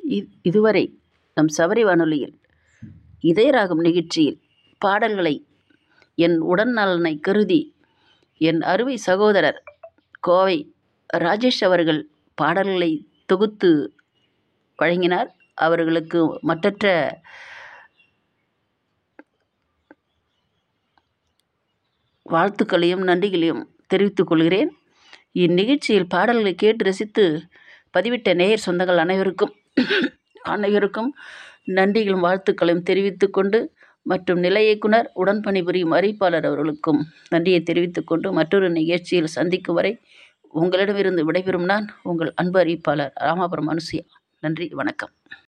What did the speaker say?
இ- இதுவரை நம் சபரி வானொலியில் இதயராகம் நிகழ்ச்சியில் பாடல்களை என் உடல் நலனை கருதி என் அருமை சகோதரர் கோவை ராஜேஷ் அவர்கள் பாடல்களை தொகுத்து வழங்கினார் அவர்களுக்கு மற்றற்ற வாழ்த்துக்களையும் நன்றிகளையும் தெரிவித்துக் கொள்கிறேன் இந்நிகழ்ச்சியில் பாடல்களை கேட்டு ரசித்து பதிவிட்ட நேயர் சொந்தங்கள் அனைவருக்கும் அனைவருக்கும் நன்றிகளும் வாழ்த்துக்களையும் தெரிவித்துக் கொண்டு மற்றும் நிலை இயக்குனர் உடன் பணிபுரியும் அறிவிப்பாளர் அவர்களுக்கும் நன்றியை தெரிவித்துக் கொண்டு மற்றொரு நிகழ்ச்சியில் சந்திக்கும் வரை உங்களிடமிருந்து விடைபெறும் நான் உங்கள் அன்பு அறிவிப்பாளர் ராமாபுரம் அனுசுயா நன்றி வணக்கம்